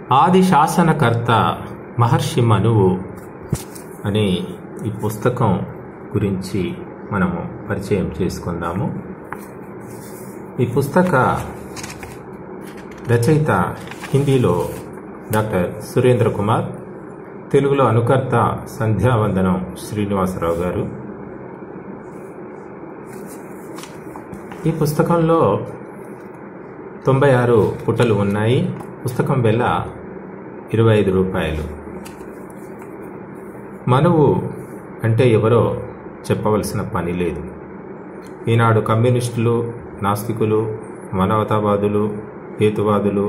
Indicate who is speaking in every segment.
Speaker 1: ఆది శాసనకర్త మహర్షి మనువు అనే ఈ పుస్తకం గురించి మనము పరిచయం చేసుకుందాము ఈ పుస్తక రచయిత హిందీలో డాక్టర్ సురేంద్ర కుమార్ తెలుగులో అనుకర్త సంధ్యావందనం శ్రీనివాసరావు గారు ఈ పుస్తకంలో తొంభై ఆరు పుటలు ఉన్నాయి పుస్తకం వెల ఇరవై ఐదు రూపాయలు మనువు అంటే ఎవరో చెప్పవలసిన పని లేదు ఈనాడు కమ్యూనిస్టులు నాస్తికులు మానవతావాదులు హేతువాదులు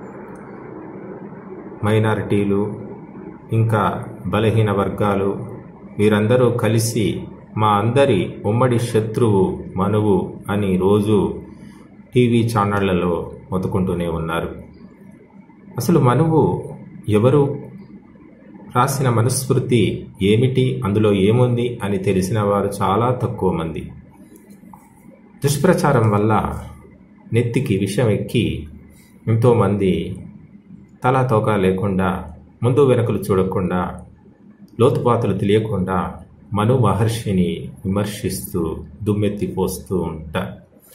Speaker 1: మైనారిటీలు ఇంకా బలహీన వర్గాలు వీరందరూ కలిసి మా అందరి ఉమ్మడి శత్రువు మనువు అని రోజు టీవీ ఛానళ్లలో మొత్తుకుంటూనే ఉన్నారు అసలు మనువు ఎవరు రాసిన మనుస్మృతి ఏమిటి అందులో ఏముంది అని తెలిసిన వారు చాలా తక్కువ మంది దుష్ప్రచారం వల్ల నెత్తికి విషం ఎక్కి ఎంతోమంది తలా తోక లేకుండా ముందు వెనకలు చూడకుండా లోతుపాతులు తెలియకుండా మను మహర్షిని విమర్శిస్తూ దుమ్మెత్తిపోస్తూ ఉంటారు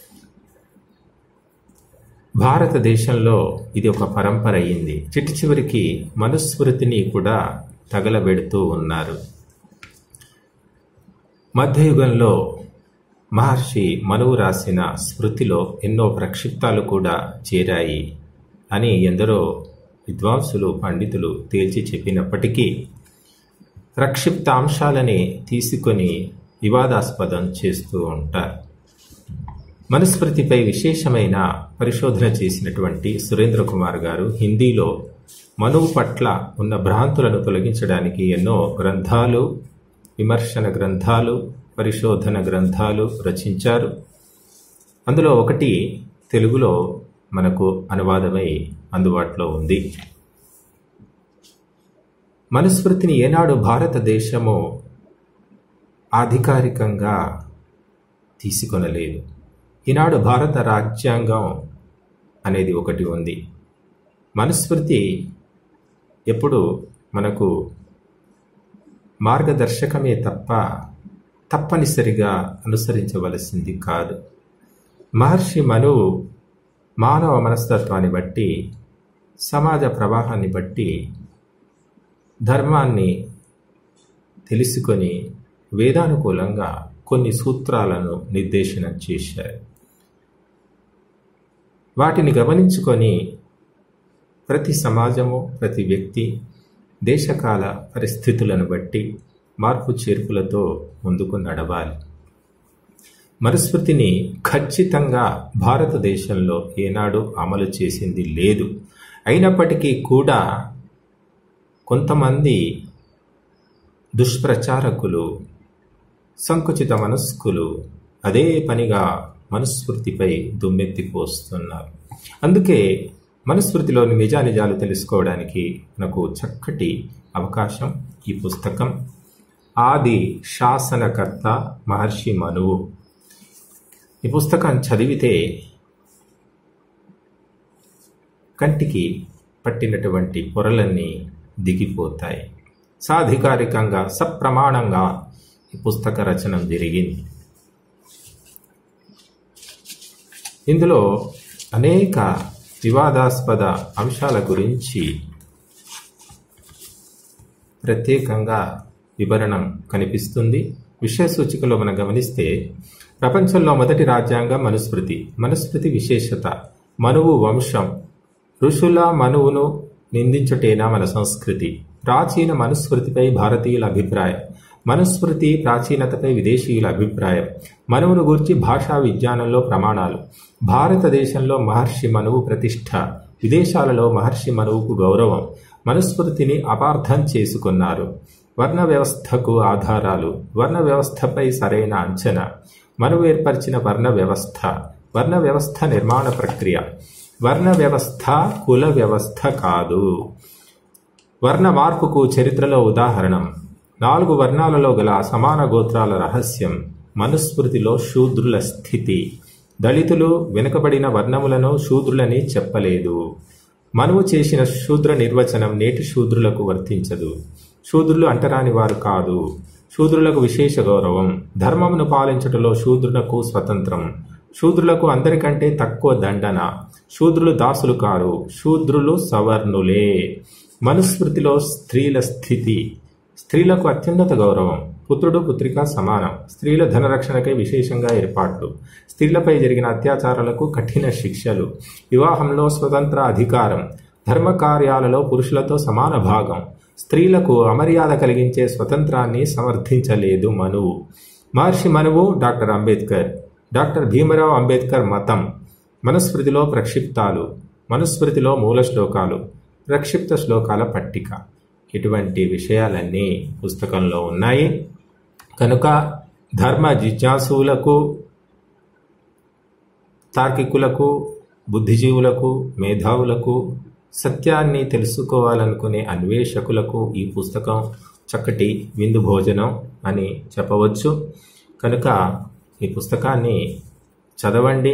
Speaker 1: భారతదేశంలో ఇది ఒక పరంపర అయింది చిట్టి చివరికి మనుస్మృతిని కూడా తగలబెడుతూ ఉన్నారు మధ్యయుగంలో మహర్షి మనువు రాసిన స్మృతిలో ఎన్నో ప్రక్షిప్తాలు కూడా చేరాయి అని ఎందరో విద్వాంసులు పండితులు తేల్చి చెప్పినప్పటికీ ప్రక్షిప్తాంశాలని తీసుకొని వివాదాస్పదం చేస్తూ ఉంటారు మనుస్మృతిపై విశేషమైన పరిశోధన చేసినటువంటి సురేంద్ర కుమార్ గారు హిందీలో మనువు పట్ల ఉన్న భ్రాంతులను తొలగించడానికి ఎన్నో గ్రంథాలు విమర్శన గ్రంథాలు పరిశోధన గ్రంథాలు రచించారు అందులో ఒకటి తెలుగులో మనకు అనువాదమై అందుబాటులో ఉంది మనుస్మృతిని ఏనాడు భారతదేశము అధికారికంగా తీసుకొనలేదు ఈనాడు భారత రాజ్యాంగం అనేది ఒకటి ఉంది మనుస్మృతి ఎప్పుడు మనకు మార్గదర్శకమే తప్ప తప్పనిసరిగా అనుసరించవలసింది కాదు మహర్షి మనువు మానవ మనస్తత్వాన్ని బట్టి సమాజ ప్రవాహాన్ని బట్టి ధర్మాన్ని తెలుసుకొని వేదానుకూలంగా కొన్ని సూత్రాలను నిర్దేశనం చేశారు వాటిని గమనించుకొని ప్రతి సమాజము ప్రతి వ్యక్తి దేశకాల పరిస్థితులను బట్టి మార్పు చేర్పులతో ముందుకు నడవాలి మనుస్మృతిని ఖచ్చితంగా భారతదేశంలో ఏనాడు అమలు చేసింది లేదు అయినప్పటికీ కూడా కొంతమంది దుష్ప్రచారకులు సంకుచిత మనస్కులు అదే పనిగా మనుస్మృతిపై దుమ్మెత్తిపోస్తున్నారు అందుకే మనుస్మృతిలోని నిజానిజాలు తెలుసుకోవడానికి మనకు చక్కటి అవకాశం ఈ పుస్తకం ఆది శాసనకర్త మహర్షి మనువు ఈ పుస్తకం చదివితే కంటికి పట్టినటువంటి పొరలన్నీ దిగిపోతాయి సాధికారికంగా సప్రమాణంగా ఈ పుస్తక రచన జరిగింది ఇందులో అనేక వివాదాస్పద అంశాల గురించి ప్రత్యేకంగా వివరణం కనిపిస్తుంది విషయ సూచికలో మనం గమనిస్తే ప్రపంచంలో మొదటి రాజ్యాంగం మనుస్మృతి మనుస్మృతి విశేషత మనువు వంశం ఋషుల మనువును నిందించుటేనా మన సంస్కృతి ప్రాచీన మనుస్మృతిపై భారతీయుల అభిప్రాయం మనుస్మృతి ప్రాచీనతపై విదేశీయుల అభిప్రాయం మనువును గూర్చి భాషా విజ్ఞానంలో ప్రమాణాలు భారతదేశంలో మహర్షి మనువు ప్రతిష్ట విదేశాలలో మహర్షి మనువుకు గౌరవం మనుస్మృతిని అపార్థం చేసుకున్నారు వర్ణ వ్యవస్థకు ఆధారాలు వర్ణ వ్యవస్థపై సరైన అంచనా మనువు ఏర్పరిచిన వర్ణ వ్యవస్థ వర్ణ వ్యవస్థ నిర్మాణ ప్రక్రియ వర్ణ వ్యవస్థ కుల వ్యవస్థ కాదు వర్ణ మార్పుకు చరిత్రలో ఉదాహరణం నాలుగు వర్ణాలలో గల సమాన గోత్రాల రహస్యం మనుస్మృతిలో శూద్రుల స్థితి దళితులు వెనుకబడిన వర్ణములను శూద్రులని చెప్పలేదు మనువు చేసిన శూద్ర నిర్వచనం నేటి శూద్రులకు వర్తించదు శూద్రులు అంటరాని వారు కాదు శూద్రులకు విశేష గౌరవం ధర్మమును పాలించుటలో శూద్రులకు స్వతంత్రం శూద్రులకు అందరికంటే తక్కువ దండన శూద్రులు దాసులు కారు శూద్రులు సవర్ణులే మనుస్మృతిలో స్త్రీల స్థితి స్త్రీలకు అత్యున్నత గౌరవం పుత్రుడు పుత్రిక సమానం స్త్రీల ధనరక్షణకై విశేషంగా ఏర్పాట్లు స్త్రీలపై జరిగిన అత్యాచారాలకు కఠిన శిక్షలు వివాహంలో స్వతంత్ర అధికారం ధర్మ కార్యాలలో పురుషులతో సమాన భాగం స్త్రీలకు అమర్యాద కలిగించే స్వతంత్రాన్ని సమర్థించలేదు మనువు మహర్షి మనువు డాక్టర్ అంబేద్కర్ డాక్టర్ భీమరావు అంబేద్కర్ మతం మనుస్మృతిలో ప్రక్షిప్తాలు మనుస్మృతిలో మూల శ్లోకాలు ప్రక్షిప్త శ్లోకాల పట్టిక ఇటువంటి విషయాలన్నీ పుస్తకంలో ఉన్నాయి కనుక ధర్మ జిజ్ఞాసువులకు తార్కికులకు బుద్ధిజీవులకు మేధావులకు సత్యాన్ని తెలుసుకోవాలనుకునే అన్వేషకులకు ఈ పుస్తకం చక్కటి విందు భోజనం అని చెప్పవచ్చు కనుక ఈ పుస్తకాన్ని చదవండి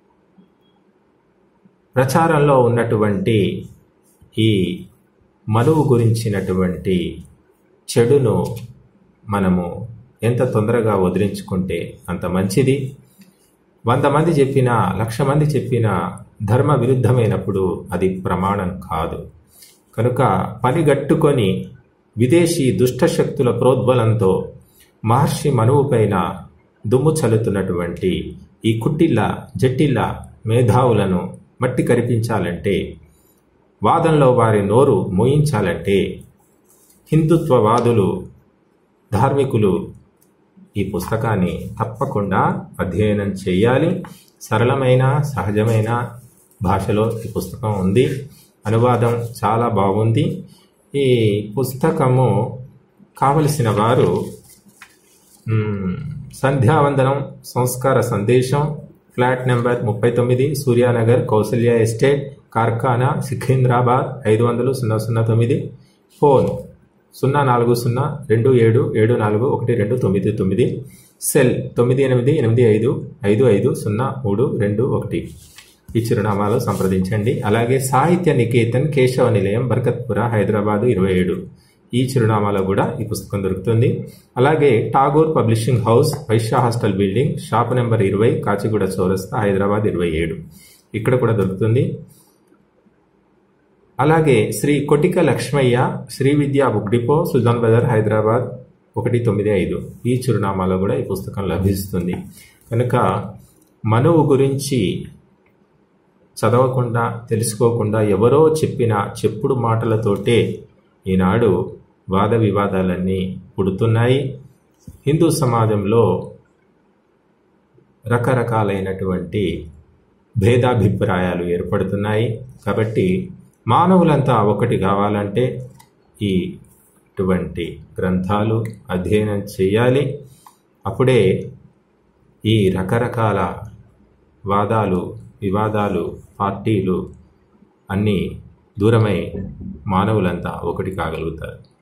Speaker 1: ప్రచారంలో ఉన్నటువంటి ఈ మనువు గురించినటువంటి చెడును మనము ఎంత తొందరగా వదిలించుకుంటే అంత మంచిది వంద మంది చెప్పినా లక్ష మంది చెప్పినా ధర్మ విరుద్ధమైనప్పుడు అది ప్రమాణం కాదు కనుక పనిగట్టుకొని విదేశీ దుష్టశక్తుల ప్రోద్బలంతో మహర్షి మనువుపైన దుమ్ము చల్లుతున్నటువంటి ఈ కుట్టిల్ల జట్టిల్ల మేధావులను మట్టి కరిపించాలంటే వాదంలో వారి నోరు మోయించాలంటే హిందుత్వవాదులు ధార్మికులు ఈ పుస్తకాన్ని తప్పకుండా అధ్యయనం చేయాలి సరళమైన సహజమైన భాషలో ఈ పుస్తకం ఉంది అనువాదం చాలా బాగుంది ఈ పుస్తకము కావలసిన వారు మ్, సంధ్యావందనం సంస్కార సందేశం ఫ్లాట్ నెంబర్ ముప్పై తొమ్మిది సూర్యానగర్ కౌసల్య ఎస్టేట్ కార్ఖానా సికింద్రాబాద్ ఐదు వందలు సున్నా సున్నా తొమ్మిది ఫోన్ సున్నా నాలుగు సున్నా రెండు ఏడు ఏడు నాలుగు ఒకటి రెండు తొమ్మిది తొమ్మిది సెల్ తొమ్మిది ఎనిమిది ఎనిమిది ఐదు ఐదు ఐదు సున్నా మూడు రెండు ఒకటి ఈ చిరునామాలో సంప్రదించండి అలాగే సాహిత్య నికేతన్ కేశవ నిలయం బర్కత్పుర హైదరాబాదు ఇరవై ఏడు ఈ చిరునామాలో కూడా ఈ పుస్తకం దొరుకుతుంది అలాగే Tagore publishing house Vaishya hostel building shop number ఇరవై కాచిగూడ చౌరస్తా హైదరాబాద్ ఇరవై ఏడు ఇక్కడ కూడా దొరుకుతుంది అలాగే శ్రీ కొటిక లక్ష్మయ్య శ్రీ విద్యా బుక్ డిపో సుల్తాన్ బజార్ హైదరాబాద్ ఒకటి తొమ్మిది ఐదు ఈ చిరునామాలో కూడా ఈ పుస్తకం లభిస్తుంది కనుక మనువు గురించి చదవకుండా తెలుసుకోకుండా ఎవరో చెప్పిన చెప్పుడు మాటలతోటే ఈనాడు వాద వివాదాలన్నీ పుడుతున్నాయి హిందూ సమాజంలో రకరకాలైనటువంటి భేదాభిప్రాయాలు ఏర్పడుతున్నాయి కాబట్టి మానవులంతా ఒకటి కావాలంటే ఈ ఇటువంటి గ్రంథాలు అధ్యయనం చేయాలి అప్పుడే ఈ రకరకాల వాదాలు వివాదాలు పార్టీలు అన్నీ దూరమై మానవులంతా ఒకటి కాగలుగుతారు